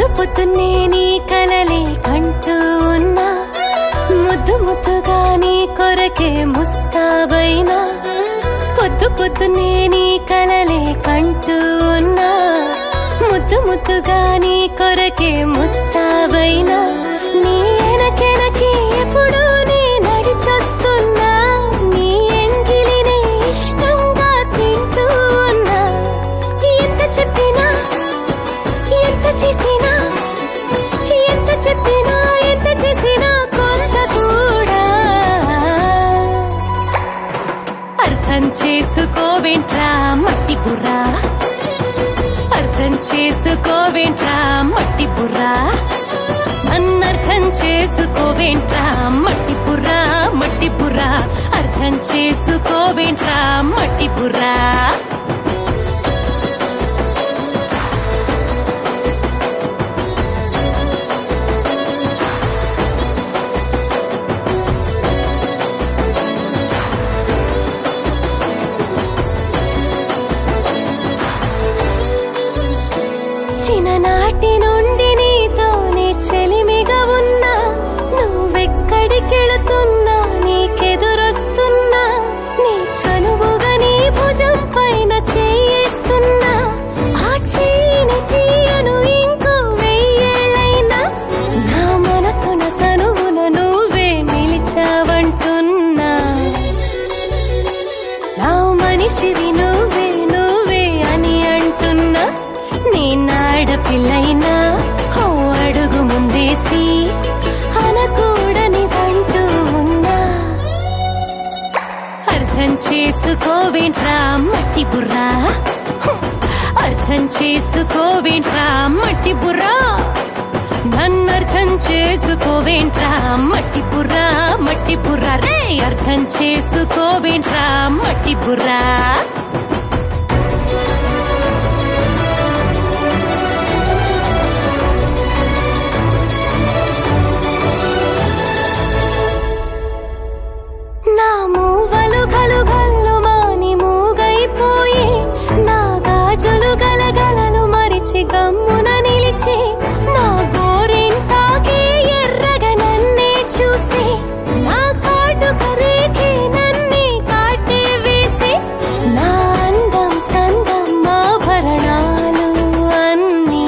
పొద్దు పొద్దున్నే నీ కలలే కంటూ ఉన్నా ముద్దు ముద్దుగా నీ కొరకే ముస్తాబైనా పొద్దు పొద్దున్నే నీ కలలే కంటూ ఉన్నా ముద్దు ముద్దుగా నీ కొరకే ముస్తాబైనా నీ ఎనకెనకే ఎప్పుడు నీ నడిచొస్తున్నా నీ ఎంగిలినే ఇష్టంగా తింటూ ఉన్నా ఎంత చెప్పినా ఎంత చేసినా ఎంత చెప్పినా ఎంత చేసినా కొంత కూడా అర్థం చేసుకోవేంట్రా మట్టి బుర్రా అర్థం చేసుకోవేంట్రా మట్టి బుర్రా నన్నర్థం చేసుకోవేంట్రా మట్టి బుర్రా మట్టి బుర్రా అర్థం చేసుకోవేంట్రా మట్టి బుర్రా చిన్ననాటి నుండి నీతోనే చెలిమిగా ఉన్నా నువ్వెక్కడికెళుతున్నా నీకెదురొస్తున్నా నీ చనువుగా నీ భుజం పైన చేయిస్తున్నా ఆ చేయిని తీయను ఇంకో వెయ్యేళ్ళైనా నా మనసున తనువున నువ్వే నిలిచావంటున్నా నా మనిషివి నువ్వే నువ్వే అని అంటున్నా నీ నాడపిల్లైనా ఓ అడుగు ముందేసి అనకూడని అంటూ ఉన్నా అర్థం చేసుకోవేంట్రా మట్టి బుర్రా హ్మ్. అర్థం చేసుకోవేంట్రా మట్టి బుర్రా నన్నర్థం చేసుకోవేంట్రా మట్టి బుర్రా మట్టి బుర్రా రే అర్థం చేసుకోవేంట్రా మట్టి బుర్రా నా మూవలు గలు గల్లు మాని మూగైపోయి నా గాజులు గలగలలు మరిచి గమ్మున నిలిచి నా గోరింటాకి ఎర్రగా నన్నే చూసి నా కాటు కరేకి నన్నే కాటే వేసి నా అందం చందం ఆభరణాలు అన్నీ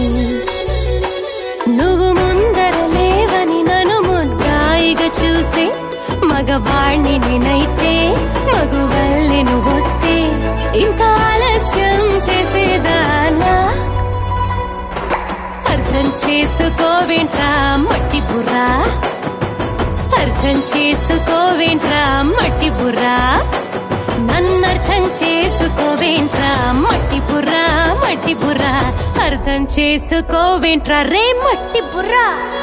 నువ్వు ముందర లేవని నన్ను ముద్దాయిగా చూసి మగవాణ్ణి నేనైతే మగువల్లి నువ్వొస్తే ఇంత ఆలస్యం చేసేదానా అర్థం చేసుకోవేంట్రా మట్టి బుర్రా అర్థం చేసుకోవేంట్రా మట్టి బుర్రా నన్నర్థం చేసుకోవేంట్రా మట్టి బుర్రా మట్టి బుర్రా అర్థం చేసుకోవేంట్రా రే మట్టి బుర్రా